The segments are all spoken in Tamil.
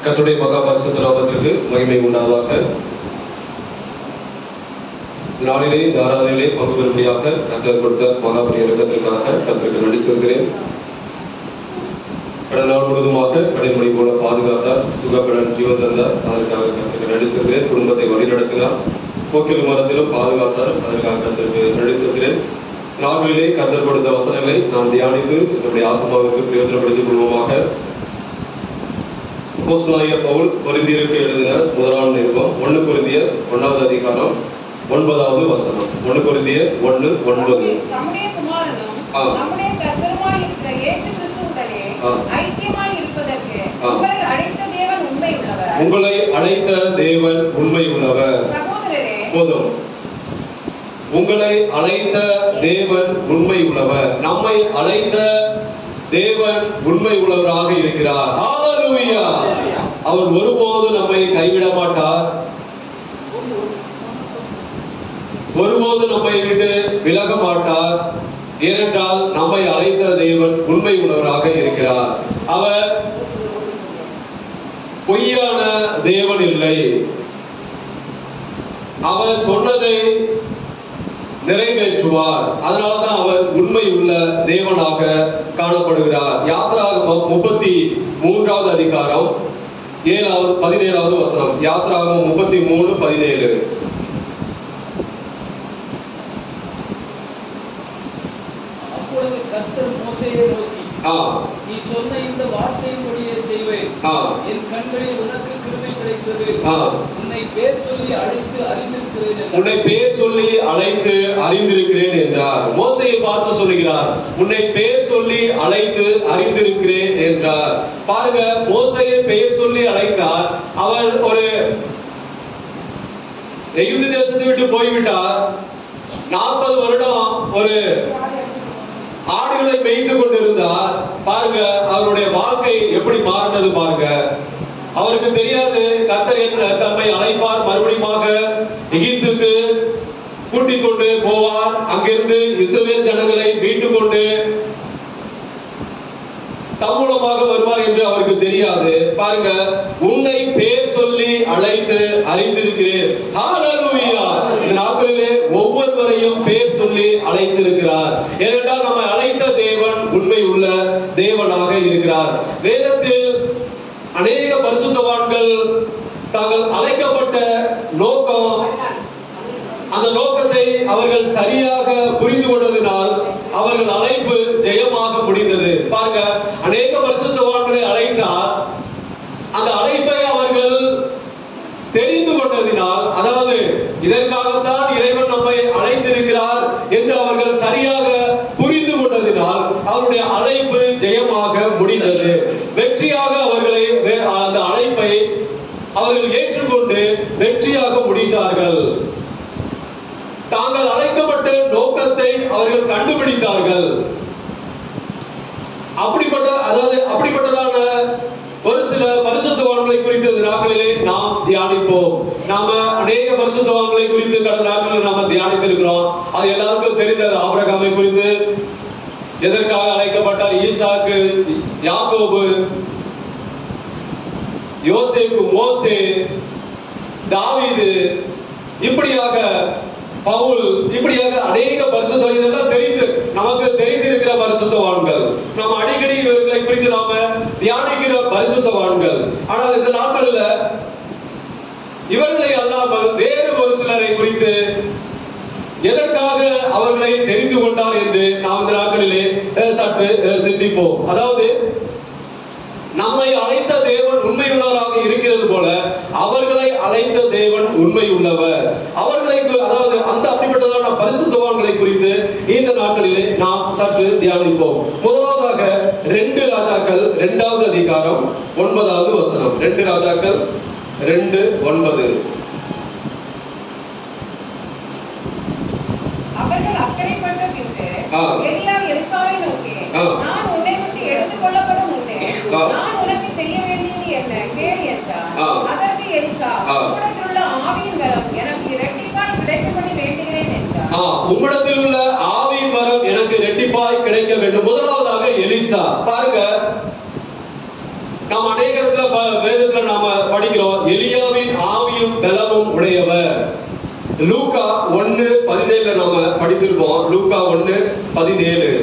கர்த்தருடைய மகா பரிசுத்த நாமத்திற்கு மகிமை உண்டாதாக நாளிலே இந்த ஆராதனையிலே பங்கு பெறும்படியாக கர்த்தர் கொடுத்த மகாபலி இறக்கத்திற்காக கர்த்தருக்கு நன்றி சொல்கிறேன் கடந்த நாள் முழுவதுமாக கடைமொழி போல பாதுகாத்தார் சுகப்படன் ஜீவன் தந்தார் அதற்காக கர்த்தருக்கு நன்றி சொல்கிறேன் குடும்பத்தை வழிநடத்தினார் போக்கில் மரத்திலும் பாதுகாத்தார் அதற்காக கர்த்தருக்கு நன்றி சொல்கிறேன் நார்களிலே கர்த்தர் கொடுத்த வசனங்களை நாம் தியானித்து நம்முடைய ஆத்மாவிற்கு பிரயோஜனப்படுத்திக் கொள்வோமாக அப்போஸ்தலனாகிய பவுல் கொரிந்தியருக்கு எழுதின முதலாம் நிருபம் ஒன்று கொரிந்திய ஒன்றாவது அதிகாரம் ஒன்பதாவது வசனம் ஒன்று கொரிந்திய ஒன்று ஒன்பது நம்முடைய குமாரனும் ஆ. நம்முடைய கர்த்தருமாய் இருக்கிற இயேசு கிறிஸ்துவுடனே ஆ. ஐக்கியமாய் இருப்பதற்கு ஆ. உங்களை அழைத்த தேவன் உண்மை உள்ளவர் உங்களை அழைத்த தேவன் உண்மை உள்ளவர் சகோதரரே போதும் உங்களை அழைத்த தேவன் உண்மை உள்ளவர் நம்மை அழைத்த தேவன் உண்மை உள்ளவராக இருக்கிறார் ஹalleluya அவர் ஒருபோது நம்மை கைவிட மாட்டார் ஒருபோது நம்மை விட்டு விலக மாட்டார் ஏனென்றால் நம்மை அழைத்த தேவன் உண்மை உள்ளவராக இருக்கிறார் அவர் பொய்யான தேவன் இல்லை அவர் சொன்னதை நிறைவேற்றுவார் அதனாலதான் அவர் உண்மை உள்ள தேவனாக காணப்படுகிறார் யாத்ராகமம் முப்பத்தி மூன்றாவது அதிகாரம் ஏழாவது பதினேழாவது வசனம் யாத்ராகமம் முப்பத்தி மூணு பதினேழு அப்பொழுது கர்த்தர் மோசேயை நோக்கி ஆ நீ சொன்ன இந்த வார்த்தையின்படியே செய்வேன் ஆ என் கண்களில் உனக்கு கிருபை கிடைத்தது ஆ. உன்னை பேர் சொல்லி அழைத்து அறிந்திருக்கிறேன் என்றார். உன்னை பேர் சொல்லி அழைத்து அறிந்திருக்கிறேன் என்றார் மோசையை பார்த்து சொல்லுகிறார் உன்னை பேர் சொல்லி அழைத்து அறிந்திருக்கிறேன் என்றார் பாருங்க மோசையை பெயர் சொல்லி அழைத்தார் அவர் ஒரு எகிப்து தேசத்தை விட்டு போய்விட்டார் நாற்பது வருடம் ஒரு ஆடுகளை மேய்த்து கொண்டிருந்தார் பாருங்க அவருடைய வாழ்க்கை எப்படி மாறினது பாருங்க அவருக்கு தெரியாது கத்தர் என்ன தம்மை அழைப்பார் மறுபடியுமாக எகிப்துக்கு கூட்டிக் கொண்டு போவார் அங்கிருந்து இஸ்ரவேல் ஜனங்களை மீட்டு கொண்டு தம்முலமாக வருவார் என்று அவருக்கு தெரியாது பாருங்க உன்னை பேர் சொல்லி அழைத்து அறிந்திருக்கிறேன் ஹalleluya இந்த நாட்களிலே ஒவ்வொருவரையும் பேர் சொல்லி அழைத்திருக்கிறார் ஏனென்றால் நம்மை அழைத்த தேவன் உண்மை உள்ள தேவனாக இருக்கிறார் வேதத்தில் அநேக பரிசுத்தவான்கள் தாங்கள் அழைக்கப்பட்ட நோக்கம் அந்த நோக்கத்தை அவர்கள் சரியாக புரிந்து கொண்டதினால் அவர்கள் அழைப்பு ஜெயமாக முடிந்தது பாருங்க அநேக பரிசுத்தவான்களை அழைத்தார் அந்த அழைப்பை அவர்கள் தெரிந்து கொண்டதினால் அதாவது இதற்காகத்தான் இறைவன் நம்மை அழைத்திருக்கிறார் என்று அவர்கள் சரியாக புரிந்து கொண்டதினால் அவருடைய அழைப்பு ஜெயமாக முடிந்தது வெற்றியாக அவர்களை வே- அந்த அழைப்பை அவர்கள் ஏற்றுக்கொண்டு வெற்றியாக முடித்தார்கள் தாங்கள் அழைக்கப்பட்ட நோக்கத்தை அவர்கள் கண்டுபிடித்தார்கள் அப்படிப்பட்ட அதாவது அப்படிப்பட்டதான ஒரு சில பரிசுத்தவான்களை குறித்து இந்த நாட்களிலே நாம் தியானிப்போம் நாம அநேக பரிசுத்தவான்களை குறித்து கடந்த நாட்களில் நாம தியானித்திருக்கிறோம் அது எல்லாருக்கும் தெரிந்தது ஆபிரகாமை குறித்து எதற்காக அழைக்கப்பட்டார் ஈசாக்கு யாக்கோபு யோசேப்பு மோசே தாவீது இப்படியாக பவுல் இப்படியாக அநேக பரிசுத்தவான் இதெல்லாம் தெரிந்து நமக்கு தெரிந்திருக்கிற பரிசுத்தவான்கள் நம்ம அடிக்கடி இவர்களை குறித்து நாம தியானிக்கிற பரிசுத்தவான்கள் ஆனால் இந்த நாட்களில் இவர்களை அல்லாமல் வேறு ஒரு சிலரை குறித்து எதற்காக அவர்களை தெரிந்து கொண்டார் என்று நாம் இந்த நாட்களிலே அஹ், சற்று அஹ், சிந்திப்போம் அதாவது நம்மை அழைத்த தேவன் உண்மையுள்ளவராக இருக்கிறது போல அவர்களை அழைத்த தேவன் உண்மை உள்ளவர் அவர்களை கு- அதாவது அந்த அப்படிப்பட்டதான பரிசுத்தவான்களை குறித்து இந்த நாட்களிலே நாம் சற்று தியானிப்போம் முதலாவதாக ரெண்டு ராஜாக்கள் இரண்டாவது அதிகாரம் ஒன்பதாவது வசனம் ரெண்டு ராஜாக்கள் ரெண்டு ஒன்பது அவர்கள் அக்கறைப்பட்ட பின்பு ஆ. எலியா எலிசாவை நோக்கி ஆ. நான் உன்னை விட்டு எடுத்துக் கொள்ளப்படும் முன்னே ஆ. நான் உனக்கு செய்ய வேண்டியது என்ன கேள் என்றார் ஆ. அதற்கு எலிசா ஆ. உம்மிடத்திலுள்ள ஆவியின் வரம் எனக்கு இரட்டிப்பாய் கிடைக்கும்படி வேண்டுகிறேன் என்றார் ஆ, உம்மிடத்தில் உள்ள ஆவியின் வரம் எனக்கு ரெட்டிப்பாய் கிடைக்க வேண்டும் முதலாவதாக எலிசா பாருங்க நாம் அநேக இடத்துல ப- வேதத்துல நாம படிக்கிறோம் எலியாவின் ஆவியும் பலமும் உடையவர் லூக்கா ஒன்னு பதினேழுல நாம படித்திருப்போம் லூக்கா ஒன்னு பதினேழு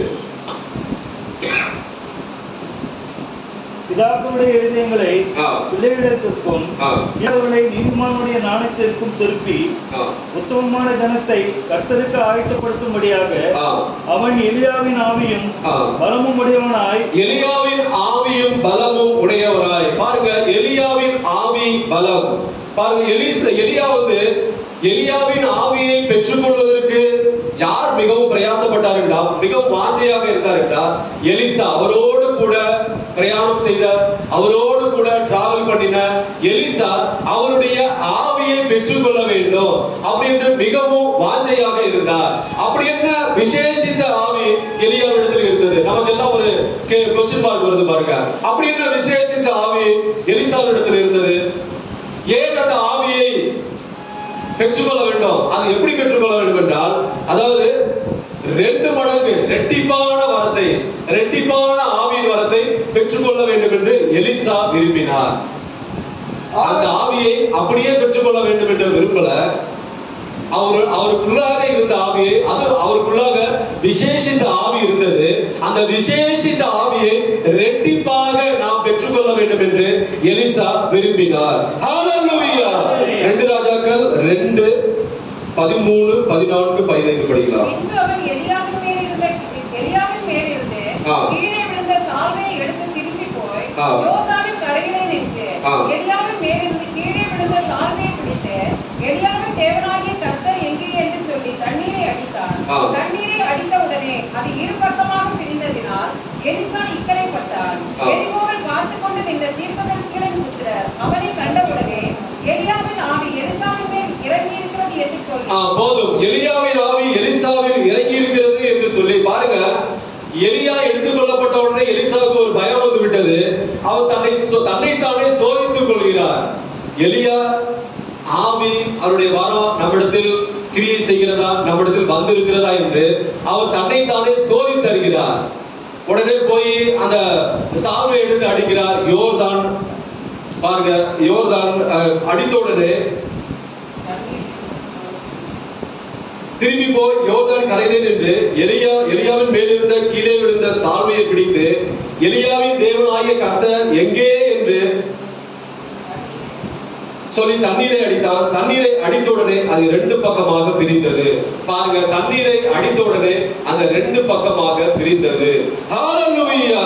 பிதாக்களுடைய இருதயங்களை ஆ. பிள்ளைகளிடத்திற்கும் ஆ. அவர்களை நீதிமானுடைய நாணயத்திற்கும் திருப்பி ஆ, உத்தமமான ஜனத்தை கர்த்தருக்கு ஆயத்தப்படுத்தும்படியாக ஆ, அவன் எலியாவின் ஆவியும் ஆ. பலமும் உடையவனாய் எலியாவின் ஆவியும் பலமும் உடையவராய் பாருங்க எலியாவின் ஆவி பலம் பாருங்க எலிஸ் எலியா வந்து எலியாவின் ஆவியை பெற்றுக்கொள்வதற்கு யார் மிகவும் பிரயாசப்பட்டார் என்றால் மிகவும் வாஞ்சையாக இருந்தார் என்றால் எலிசா அவரோடு கூட பிரயாணம் செய்த அவரோடு கூட டிராவல் பண்ணின எலிசா அவருடைய ஆவியை பெற்றுக்கொள்ள வேண்டும் அப்படின்னு மிகவும் வாஞ்சையாக இருந்தார் அப்படி என்ன விசேஷித்த ஆவி எலியாவிடத்தில் இருந்தது நமக்கு எல்லாம் ஒரு கொஸ்டின் மார்க் வருது பாருங்க அப்படி என்ன விசேஷித்த ஆவி எலிசாவிடத்தில் இருந்தது ஏன் அந்த ஆவியை பெற்றுக்கொள்ள வேண்டும் அது எப்படி பெற்றுக்கொள்ள வேண்டும் என்றால் அதாவது ரெண்டு மடங்கு ரெட்டிப்பான வரத்தை ரெட்டிப்பான ஆவியின் வரத்தை பெற்றுக்கொள்ள வேண்டும் என்று எலிசா விரும்பினார் அந்த ஆவியை அப்படியே பெற்றுக்கொள்ள வேண்டும் என்று விரும்பல அவர் அவருக்குள்ளாக இருந்த ஆவியை அது அவருக்குள்ளாக விசேஷித்த ஆவி இருந்தது அந்த விசேஷித்த ஆவியை ரெட்டிப்பாக நாம் பெற்றுக்கொள்ள வேண்டும் என்று எலிசா விரும்பினார் ஹalleluya ரெண்டு ராஜாக்கள் ரெண்டு பதிமூணு பதினான்கு பதினைந்து படிக்கலாம் பின்பு அவன் எலியாவின் மேல் இருந்த எலியாவின் மேல் இருந்து ஆ. கீழே விழுந்த சால்வையை எடுத்து திரும்பி போய் ஆ. யோர்தானின் கரையிலே நின்று ஆ. எலியாவின் மேல் இருந்து கீழே விழுந்த சால்வையை பிடித்து எலியாவின் தேவனாகிய கர்த்தர் எங்கே என்று சொல்லி தண்ணீரை அடித்தான் ஆ. தண்ணீரை அடித்த உடனே அது இரு பக்கமாக பிரிந்ததினால் எலிசா இக்கரைப்பட்டான் ஆ. எரிகோவில் பார்த்து கொண்டு நின்ற தீர்க்கதரிசிகளின் புத்திரர் அவனை கண்டவுடனே எலியாவின் ஆவி எலிசாவின் மேல் இறங்கி இருக்கிறது என்று சொல்லி ஆ, போதும் எலியாவின் ஆவி எலிசாவில் இறங்கி இருக்கிறது என்று சொல்லி பாருங்க எலியா எடுத்துக்கொள்ளப்பட்ட உடனே எலிசாவுக்கு ஒரு பயம் வந்து விட்டது அவர் தன்னை சோ- தன்னைத்தானே சோதித்துக் கொள்கிறார் எலியா ஆவி அவருடைய வரம் நம்மிடத்தில் கிரியை செய்கிறதா நம்மிடத்தில் வந்திருக்கிறதா என்று அவர் தன்னைத்தானே சோதித்தருகிறார் உடனே போய் அந்த சால்வை எடுத்து அடிக்கிறார் யோர்தான் பாருங்க யோர்தான் அஹ், அடித்த உடனே திரும்பி போய் யோர்தான் கரையிலே நின்று எலியா எலியாவின் மேலிருந்த கீழே விழுந்த சால்வையை பிடித்து எலியாவின் தேவனாகிய கர்த்தர் எங்கே என்று சொல்லி தண்ணீரை அடித்தான் தண்ணீரை அடித்த உடனே அது ரெண்டு பக்கமாக பிரிந்தது பாருங்க தண்ணீரை அடித்த உடனே அந்த ரெண்டு பக்கமாக பிரிந்தது ஹalleluya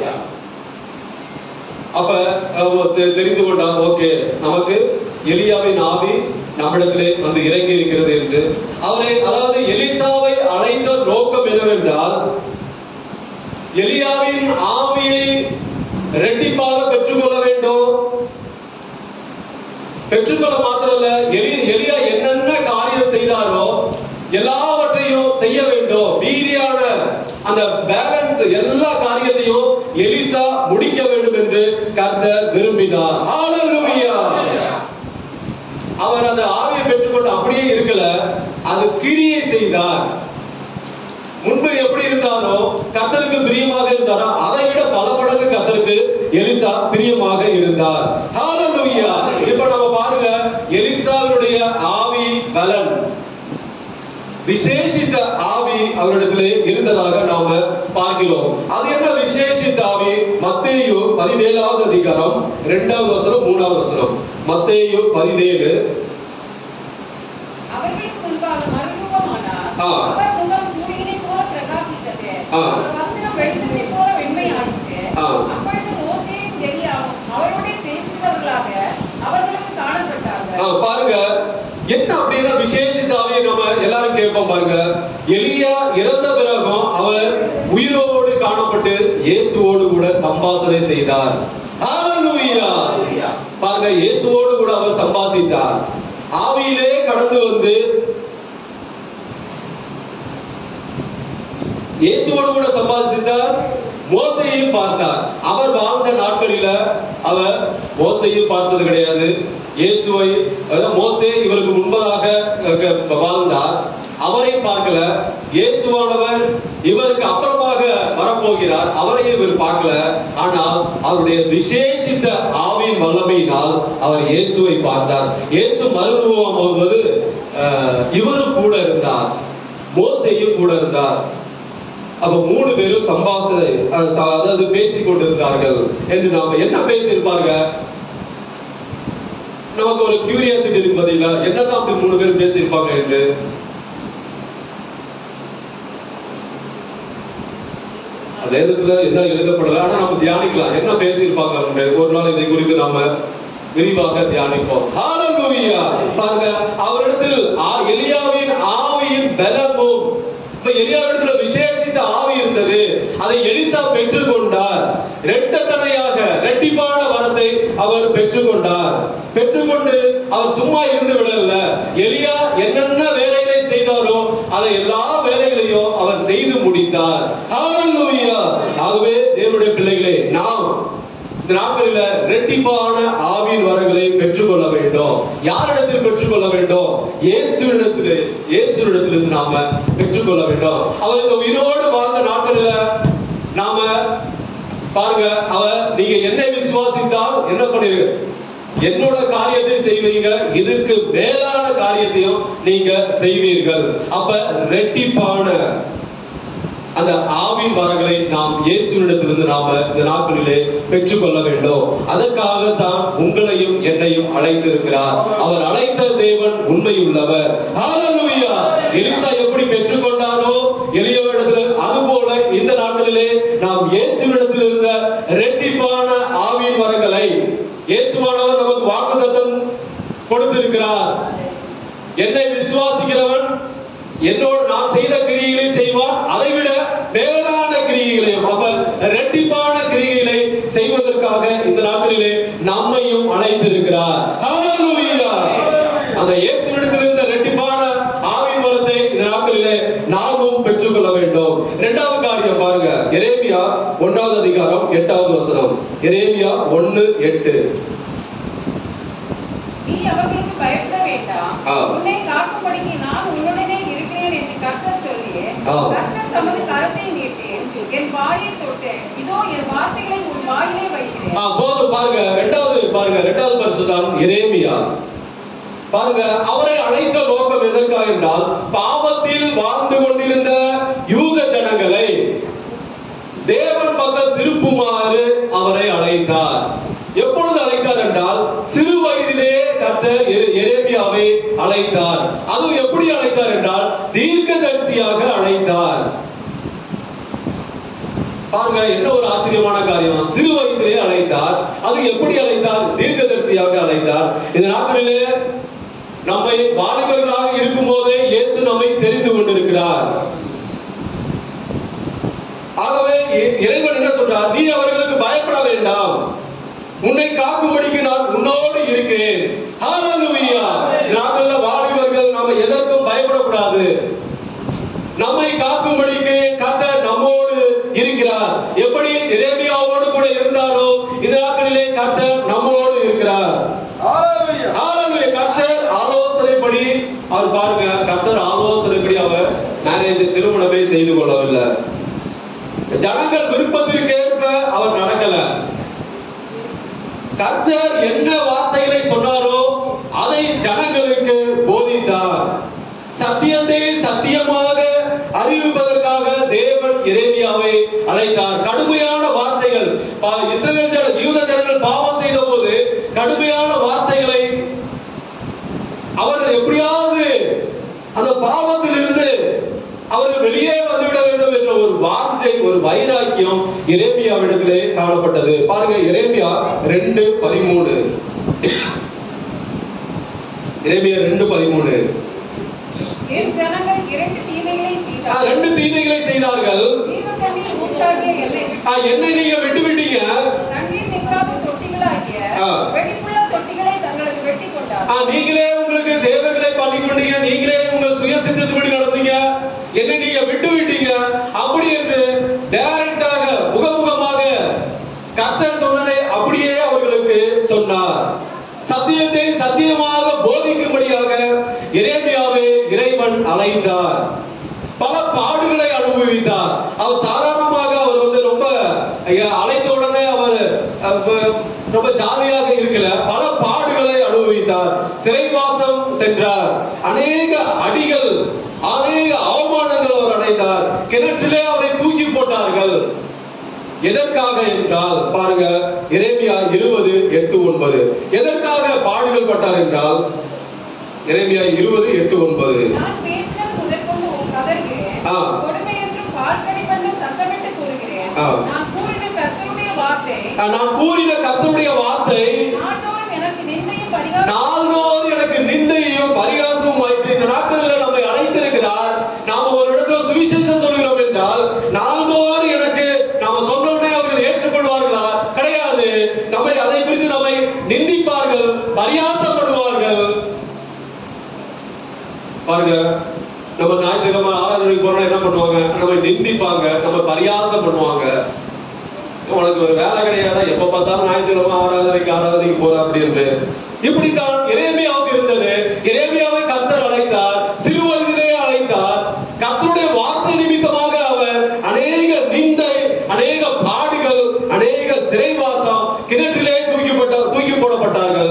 அப்ப அஹ், தெ- தெரிந்து கொண்டான் ஓகே நமக்கு எலியாவின் ஆவி நம்மிடத்திலே வந்து இறங்கி இருக்கிறது என்று அவரை அதாவது எலிசாவை அழைத்த நோக்கம் என்னவென்றால் எலியாவின் ஆவியை ரெட்டிப்பாக பெற்றுக்கொள்ள வேண்டும் பெற்றுக்கொள்ள மாத்திரமல்ல எலி எலியா என்னென்ன காரியம் செய்தாரோ எல்லாவற்றையும் செய்ய வேண்டும் மீதியான அந்த பேலன்ஸ் எல்லா காரியத்தையும் எலிசா முடிக்க வேண்டும் என்று கர்த்தர் விரும்பினார் ஹalleluya அவர் அந்த ஆவியை பெற்றுக்கொண்டு அப்படியே இருக்கல அது கிரியை செய்தார் முன்பு எப்படி இருந்தாரோ கர்த்தருக்கு பிரியமாக இருந்தாரோ அதை விட பல மடங்கு கர்த்தருக்கு எலிசா பிரியமாக இருந்தார் ஹalleluya இப்ப நம்ம பாருங்க எலிசாவினுடைய ஆவி பலன் விசேஷித்த ஆவி அவரிடத்திலே இருந்ததாக நாம பார்க்கிறோம் அது என்ன விசேஷித்த ஆவி மத்தேயு பதினேழாவது அதிகாரம் இரண்டாவது வசனம் மூணாவது வசனம் மத்தேயு பதினேழு அவர்களுக்கு முன்பாக மறுரூபமானார் ஆ. அவர் முகம் சூரியனைப் போல பிரகாசித்தது ஆ. அவர் வஸ்திரம் வெளிச்சத்தைப் போல வெண்மையாயிற்று ஆ. அப்பொழுது மோசேயும் எலியாவும் அவரோட பேசுகிறவர்களாக அவர்களுக்கு காணப்பட்டார்கள் ஆ, பாருங்க என்ன அப்படின்னா விசேஷித்த ஆவியை நம்ம எல்லாரும் கேட்போம் பாருங்க எலியா இறந்த பிறகும் அவர் உயிரோடு காணப்பட்டு இயேசுவோடு கூட சம்பாஷணை செய்தார் ஹalleluya பாருங்க இயேசுவோடு கூட அவர் சம்பாஷித்தார் ஆவியிலே கடந்து வந்து இயேசுவோடு கூட சம்பாதித்தார் மோசையும் பார்த்தார் அவர் வாழ்ந்த நாட்களில அவர் மோசையும் பார்த்தது கிடையாது இயேசுவை அதாவது மோசே இவருக்கு முன்பதாக அஹ், வாழ்ந்தார் அவரை பார்க்கல இயேசுவானவர் இவருக்கு அப்புறமாக வரப்போகிறார் அவரையும் இவர் பார்க்கல ஆனால் அவருடைய விசேஷித்த ஆவியின் வல்லமையினால் அவர் இயேசுவை பார்த்தார் இயேசு மறுரூபம் ஆகும்போது அஹ், இவரும் கூட இருந்தார் மோசேயும் கூட இருந்தார் அப்ப மூணு பேரும் சம்பாஷணை அஹ், ச- அதாவது பேசிக் கொண்டிருந்தார்கள் என்று நாம என்ன பேசியிருப்பாங்க நமக்கு ஒரு கியூரியாசிட்டி இருக்கு பாத்தீங்களா என்னதான் அப்படி மூணு பேர் பேசியிருப்பாங்க என்று வேதத்துல என்ன எழுதப்படல ஆனா நம்ம தியானிக்கலாம் என்ன பேசியிருப்பாங்க அவங்க ஒரு நாள் இதை குறித்து நாம விரிவாக தியானிப்போம் ஹalleluya பாருங்க அவரிடத்தில் ஆ- எலியாவின் ஆவியின் பலமும் இப்ப எலியாவிடத்துல விசேஷித்த ஆவி இருந்தது அதை எலிசா பெற்றுக்கொண்டார் இரட்டத்தனையாக இரட்டிப்பான வரத்தை அவர் பெற்றுக்கொண்டார் பெற்றுக்கொண்டு அவர் சும்மா இருந்து விடல எலியா என்னென்ன வேலைகளை செய்தாரோ அதை எல்லா வேலைகளையும் அவர் செய்து முடித்தார் ஹalleluya ஆகவே தேவனுடைய பிள்ளைகளே நாம் இந்த நாட்களில இரட்டிப்பான ஆவியின் வரங்களை பெற்றுக்கொள்ள வேண்டும் யாரிடத்தில் பெற்றுக்கொள்ள வேண்டும் இயேசுவிடத்தில் இயேசுவிடத்திலிருந்து நாம பெற்றுக்கொள்ள வேண்டும் அவர் இந்த உயிரோடு வாழ்ந்த நாட்களில நாம பாருங்க அவர் நீங்க என்னை விசுவாசித்தால் என்ன பண்ணுவீங்க என்னோட காரியத்தை செய்வீங்க இதுக்கு மேலான காரியத்தையும் நீங்க செய்வீர்கள் அப்ப ரெட்டிப்பான அந்த ஆவின் வரங்களை நாம் இயேசுவிடத்திலிருந்து நாம இந்த நாட்களிலே பெற்றுக்கொள்ள வேண்டும் அதற்காகத்தான் உங்களையும் என்னையும் அழைத்திருக்கிறார் அவர் அழைத்த தேவன் உண்மையுள்ளவர் ஹalleluya எலிசா எப்படி பெற்றுக்கொண்டாரோ எளியவரிடத்தில் அதுபோல இந்த நாட்களிலே நாம் இயேசுவிடத்தில் இருந்த இரட்டிப்பான ஆவியின் வரங்களை இயேசுவானவர் நமக்கு வாக்குத்தத்தம் கொடுத்திருக்கிறார் என்னை விசுவாசிக்கிறவன் என்னோடு நான் செய்த கிரியைகளை செய்வான் அதை விட மேலான கிரியைகளையும் அவர் இரட்டிப்பான கிரியைகளை செய்வதற்காக இந்த நாட்களிலே நம்மையும் அழைத்திருக்கிறார் ஹalleluya அந்த இயேசுவிடத்தில் இருந்த இரட்டிப்பான ஆவின் வரத்தை இந்த நாட்களிலே நாமும் பெற்றுக்கொள்ள வேண்டும் இரண்டாவது காரியம் பாருங்க எரேமியா ஒன்றாவது அதிகாரம் எட்டாவது வசனம் எரேமியா ஒன்னு எட்டு நீ அவர்களுக்கு பயப்பட வேண்டாம் ஆ. உன்னை காக்கும்படிக்கு நான் உன்னுடனே இருக்கிறேன் என்று கர்த்தர் சொல்லியே ஆ. கர்த்தர் தமது கரத்தை நீட்டி என் வாயை தொட்டு இதோ என் வார்த்தைகளை உன் வாயிலே வைக்கிறேன் ஆ, போதும் பாருங்க ரெண்டாவது பாருங்க ரெண்டாவது பரிசுதான் எரேமியா பாருங்க அவரை அழைத்த நோக்கம் எதற்காக என்றால் பாவத்தில் வாழ்ந்து கொண்டிருந்த யூத ஜனங்களை தேவன் பக்கம் திருப்புமாறு அவரை அழைத்தார் எப்பொழுது அழைத்தார் என்றால் சிறு வயதிலே கர்த்தர் எரே- எரேமியாவை அழைத்தார் அதுவும் எப்படி அழைத்தார் என்றால் தீர்க்கதரிசியாக அழைத்தார் பாருங்க என்ன ஒரு ஆச்சரியமான காரியம் சிறு வயதிலே அழைத்தார் அது எப்படி அழைத்தார் தீர்க்கதரிசியாக அழைத்தார் இந்த நாட்களிலே நம்மை வாலிபர்களாக இருக்கும் போதே இயேசு நம்மை தெரிந்து கொண்டிருக்கிறார் ஆகவே இ- இறைவன் என்ன சொல்றார் நீ அவர்களுக்கு பயப்பட வேண்டாம் உன்னை காக்கும்படிக்கு நான் உன்னோடு இருக்கிறேன் ஹalleluya நாட்கள்ல வாலிபர்கள் நாம எதற்கும் பயப்படக்கூடாது நம்மை காக்கும்படிக்கு கர்த்தர் நம்மோடு இருக்கிறார் எப்படி எரேமியாவோடு கூட இருந்தாரோ இந்த நாட்களிலே கர்த்தர் நம்மோடு இருக்கிறார் ஹalleluya கர்த்தர் ஆலோசனைப்படி அவர் பாருங்க கர்த்தர் ஆலோசனைப்படி அவர் மேரேஜ் திருமணமே செய்து கொள்ளவில்லை ஜனங்கள் விருப்பத்திற்கேற்ப அவர் நடக்கல கர்த்தர் என்ன வார்த்தைகளை சொன்னாரோ அதை ஜனங்களுக்கு போதித்தார் சத்தியத்தை சத்தியமாக அறிவிப்பதற்காக தேவன் எரேமியாவை அழைத்தார் கடுமையான வார்த்தைகள் பா- இஸ்ரவேல் ஜன யூத ஜனங்கள் பாவம் செய்த போது கடுமையான வார்த்தைகளை அவர்கள் எப்படியாவது அந்த பாவத்தில் இருந்து அவர்கள் வெளியே வந்துவிட வேண்டும் என்ற ஒரு வார்த்தை ஒரு வைராக்கியம் எரேமியாவிடத்திலே காணப்பட்டது பாருங்க எரேமியா ரெண்டு பதிமூணு எரேமியா ரெண்டு பதிமூணு என் ஜனங்கள் இரண்டு தீமைகளை ஆ, செய்தார்கள் ரெண்டு தீமைகளை செய்தார்கள் ஜீவ தண்ணீர் ஊற்றாகிய என்னை ஆ, என்னை நீங்க விட்டு விட்டீங்க தண்ணீர் நிற்காத தொட்டிகளாகிய ஆ. வெடிப்புள்ள தொட்டிகளை தங்களுக்கு வெட்டி ஆ, கொண்டார் நீங்களே உங்களுக்கு தேவர்களை பண்ணி கொண்டீங்க நீங்களே உங்க சுய சித்தத்துப்படி நடந்தீங்க என்னை நீங்க விட்டு விட்டீங்க அப்படி என்று டைரக்டாக முகமுகமாக கர்த்தர் சொன்னதை அப்படியே அவர்களுக்கு சொன்னார் சத்தியத்தை சத்தியமாக போதிக்கும்படியாக எரேமியாவை இறைவன் அழைத்தார் பல பாடுகளை அனுபவித்தார் அவர் சாதாரணமாக அவர் வந்து ரொம்ப ஐயா, அழைத்த உடனே அவர் அஹ், ப- ரொம்ப ஜாலியாக இருக்கல பல பாடுகளை அனுபவித்தார் சிறைவாசம் சென்றார் அநேக அடிகள் அநேக அவமானங்கள் அவர் அடைந்தார் கிணற்றிலே அவரை தூக்கி போட்டார்கள் எதற்காக என்றால் பாருங்க எரேமியா இருபது எட்டு ஒன்பது எதற்காக பாடுகள் பட்டார் என்றால் எரேமியா இருபது எட்டு ஒன்பது நான் பேசினது முதற்கொண்டு உன் கதறுகிறேன் ஆ. கொடுமை என்றும் பால்கடி பண்ண சத்தமிட்டு கூறுகிறேன் ஆ. நான் கூறின கர்த்தருடைய வார்த்தை நான் கூறின கர்த்தருடைய வார்த்தை நாள்தோறும் எனக்கு நிந்தையும் பரிகாரம் நாள்தோறும் எனக்கு நிந்தையும் பரிகாசமும் ஆயிற்று இந்த நாட்களில் நம்மை அழைத்திருக்கிறார் நாம ஒரு இடத்துல சுவிசேஷம் சொல்கிறோம் என்றால் நாள்தோறும் எனக்கு நாம சொன்னோடனே அவர்கள் ஏற்றுக்கொள்வார்களா கிடையாது நம்மை அதை குறித்து நம்மை நிந்திப்பார்கள் பரியாசம் பண்ணுவார்கள் பாருங்க நம்ம ஞாயிற்றுக்கிழமை ஆராதனைக்கு போறோம்னா என்ன பண்ணுவாங்க நம்ம நிந்திப்பாங்க நம்ம பரியாசம் பண்ணுவாங்க உனக்கு ஒரு வேலை கிடையாதா எப்ப பார்த்தாலும் ஞாயிற்றுக்கிழமை ஆராதனைக்கு ஆராதனைக்கு போற அப்படின்னு இப்படித்தான் எரேமியாவுக்கு இருந்தது எரேமியாவை கர்த்தர் அழைத்தார் சிறு வயதிலே அழைத்தார் கர்த்தருடைய வார்த்தை நிமித்தமாக அவர் அநேக நிந்தை அநேக பாடுகள் அநேக சிறைவாசம் கிணற்றிலே தூக்கிப்பட்ட தூக்கி போடப்பட்டார்கள்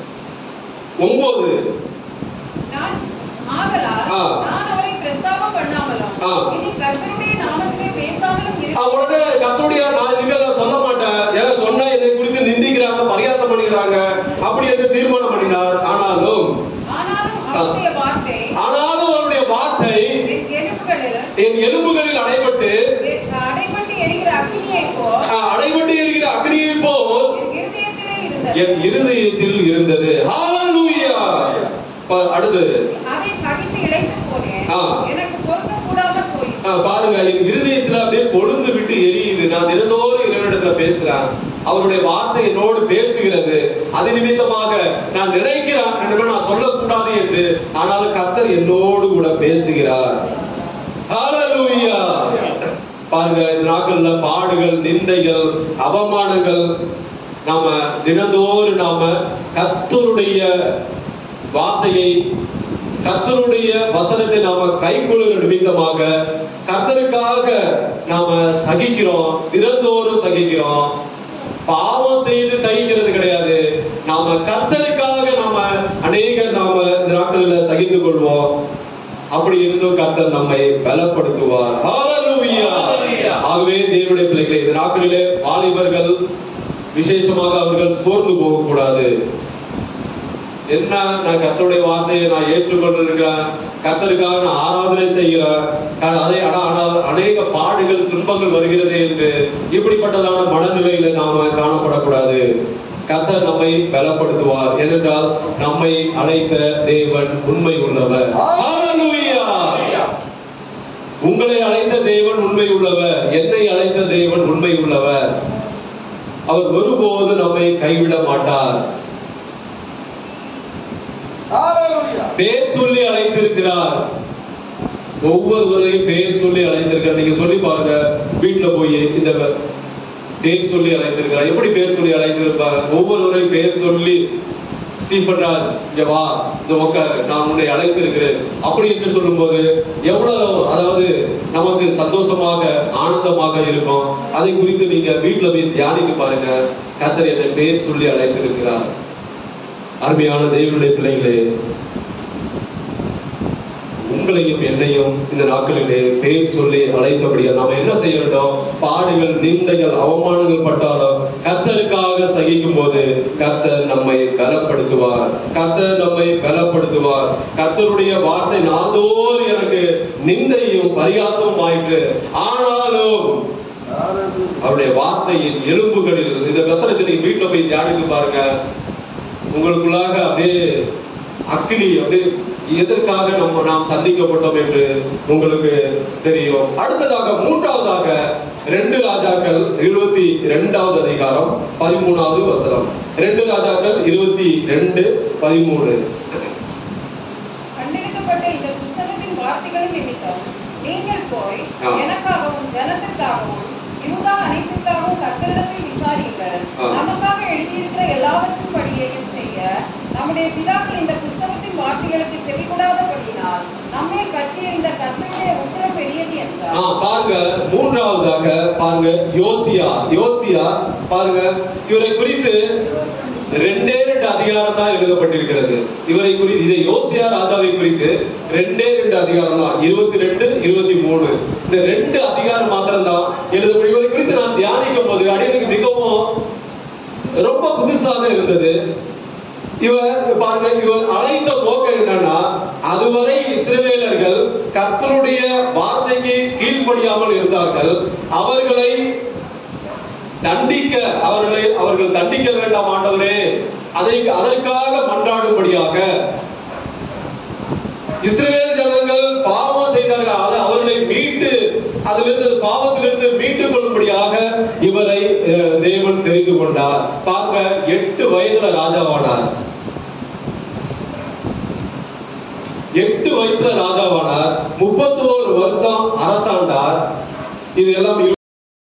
ஒன்பது நான் ஆகலால் ஆ. நான் அவரை பிரஸ்தாபம் பண்ணாமலும் ஆ. இனி கர்த்தருடைய நாமத்திலே பேசாமலும் ஆ, இருக்க உடனே கர்த்தருடைய நான் இனிமேல் நான் சொல்ல மாட்டேன் ஏன்னா சொன்னா என்னை குறித்து நிந்திக்கிறாங்க பரியாசம் பண்ணுகிறாங்க அப்படி என்று தீர்மானம் பண்ணினார் ஆனாலும் ஆனாலும் அவருடைய வார்த்தை ஆனாலும் அவருடைய வார்த்தை என் எலும்புகளில் என் எலும்புகளில் அடைபட்டு எ- அடைபட்டு எரிகிற அக்னியைப் போல் ஆ, அடைபட்டு இருக்கிற அக்னியை போல் என் இருதயத்திலே இருந்தது என் இருதயத்தில் இருந்தது ஹalleluya ப- அடுத்து அதை சகித்து இழைத்து போனேன் ஆ. எனக்கு பொறுக்க கூடாமல் போய் ஆ, பாருங்க என் இருதயத்துல அப்படியே கொழுந்து விட்டு எரியுது நான் தினந்தோறும் இறைவனிடத்துல பேசுறேன் அவருடைய வார்த்தை என்னோடு பேசுகிறது அது நிமித்தமாக நான் நினைக்கிறேன் இனிமே நான் சொல்லக்கூடாது என்று ஆனாலும் கர்த்தர் என்னோடு கூட பேசுகிறார் ஹalleluya பாருங்க இந்த நாட்கள்ல பாடுகள் நிந்தைகள் அவமானங்கள் நாம தினந்தோறும் நாம கர்த்தருடைய வார்த்தையை கர்த்தருடைய வசனத்தை நாம கைக்கொள்ளுகிற நிமித்தமாக கர்த்தருக்காக நாம சகிக்கிறோம் தினந்தோறும் சகிக்கிறோம் பாவம் செய்து சகிக்கிறது கிடையாது நாம கர்த்தருக்காக நாம அநேக நாம இந்த நாட்களில் சகித்து கொள்வோம் அப்படி இருந்தும் கர்த்தர் நம்மை பலப்படுத்துவார் ஹalleluya ஆகவே தேவனுடைய பிள்ளைகளே இந்த நாட்களிலே வாலிபர்கள் விசேஷமாக அவர்கள் சோர்ந்து போகக்கூடாது என்ன நான் கர்த்தருடைய வார்த்தையை நான் ஏற்றுக்கொண்டிருக்கிறேன் கர்த்தருக்காக நான் ஆராதனை செய்கிறேன் க- அதை ஆனா ஆனால் அநேக பாடுகள் துன்பங்கள் வருகிறது என்று இப்படிப்பட்டதான மனநிலையில நாம காணப்படக்கூடாது கர்த்தர் நம்மை பலப்படுத்துவார் ஏனென்றால் நம்மை அழைத்த தேவன் உண்மை உள்ளவர் ஹalleluya உங்களை அழைத்த தேவன் உண்மை உள்ளவர் என்னை அழைத்த தேவன் உண்மை உள்ளவர் அவர் ஒருபோது நம்மை கைவிட மாட்டார் பேர் சொல்லி அழைத்திருக்கிறார் ஒவ்வொருவரையும் பேர் சொல்லி அழைத்திருக்கிறார் நீங்க சொல்லி பாருங்க வீட்டுல போய் இந்த பேர் சொல்லி அழைத்திருக்கிறார் எப்படி பேர் சொல்லி அழைத்திருப்பார் ஒவ்வொருவரையும் பேர் சொல்லி ஸ்டீஃபன் ராஜ் இங்க வா இந்த உட்காரு நான் உன்னை அழைத்திருக்கிறேன் அப்படி என்று சொல்லும்போது எவ்வளவு அதாவது நமக்கு சந்தோஷமாக ஆனந்தமாக இருக்கும் அதை குறித்து நீங்க வீட்டுல போய் தியானித்து பாருங்க கர்த்தர் என்னை பேர் சொல்லி அழைத்திருக்கிறார் அருமையான தேவனுடைய பிள்ளைகளே உங்களையும் என்னையும் இந்த நாட்களிலே பேர் சொல்லி அழைத்தபடியா நாம என்ன செய்ய வேண்டும் பாடுகள் நிந்தைகள் அவமானங்கள் பட்டாலும் கர்த்தருக்காக சகிக்கும் போது கர்த்தர் நம்மை பலப்படுத்துவார் கர்த்தர் நம்மை பலப்படுத்துவார் கர்த்தருடைய வார்த்தை நாள்தோறும் எனக்கு நிந்தையும் பரிகாசமும் ஆயிற்று ஆனாலும் அவருடைய வார்த்தையின் எலும்புகளில் இந்த வசனத்தை நீங்க வீட்டுல போய் தியானித்து பாருங்க உங்களுக்குள்ளாக அப்படியே அக்கினி அப்படியே எதற்காக நம்ம நாம் சந்திக்கப்பட்டோம் என்று உங்களுக்கு தெரியும் அடுத்ததாக மூன்றாவதாக ரெண்டு ராஜாக்கள் இருபத்தி ரெண்டாவது அதிகாரம் பதிமூணாவது வசனம் ரெண்டு ராஜாக்கள் இருபத்தி ரெண்டு பதிமூணு கண்டெடுக்கப்பட்ட இந்த புஸ்தகத்தின் வார்த்தைகளின் நிமித்தம் நீங்கள் போய் ஆ. எனக்காகவும் ஜனத்திற்காகவும் யூதா அனைத்திற்காகவும் கர்த்தரிடத்தில் விசாரியுங்கள் ஆ. நமக்காக எழுதியிருக்கிற எல்லாவற்றின் படியையும் செய்ய நம்முடைய பிதாக்கள் இந்த புஸ்தகத்தின் வார்த்தைகளுக்கு செவிகொடாதபடியினால் நம்மை பற்றி இந்த கர்த்தருடைய உத்தரம் பெரியது ஆ, என்றார் பாருங்க மூன்றாவதாக பாருங்க யோசியா யோசியா பாருங்க இவரை குறித்து ரெண்டே ரெண்டு அதிகாரம் தான் எழுதப்பட்டிருக்கிறது இவரை குறித்து இதை யோசியா ராஜாவை குறித்து ரெண்டே ரெண்டு அதிகாரம் தான் இருபத்தி ரெண்டு இருபத்தி மூணு இந்த ரெண்டு அதிகாரம் மாத்திரம் தான் எழுதப்படும் இவரை குறித்து நான் தியானிக்கும் போது அடியனுக்கு மிகவும் ரொம்ப புதுசாக இருந்தது இவர் பாருங்க இவர் அழைத்த நோக்கம் என்னன்னா அதுவரை இஸ்ரவேலர்கள் கர்த்தருடைய வார்த்தைக்கு கீழ்ப்படியாமல் இருந்தார்கள் அவர்களை தண்டிக்க அவர்களை அவர்கள் தண்டிக்க வேண்டாம் ஆண்டவரே அதை அதற்காக மன்றாடும்படியாக இஸ்ரவேல் ஜனங்கள் பாவம் செய்தார்கள் அது அவர்களை மீட்டு அதிலிருந்து பாவத்திலிருந்து மீட்டுக் கொள்ளும்படியாக இவரை அஹ், தேவன் தெரிந்து கொண்டார் பாருங்க எட்டு வயதுல ராஜாவானார் எட்டு வயசுல ராஜாவானார் முப்பத்தி வருஷம் அரசாண்டார் இது எல்லாம்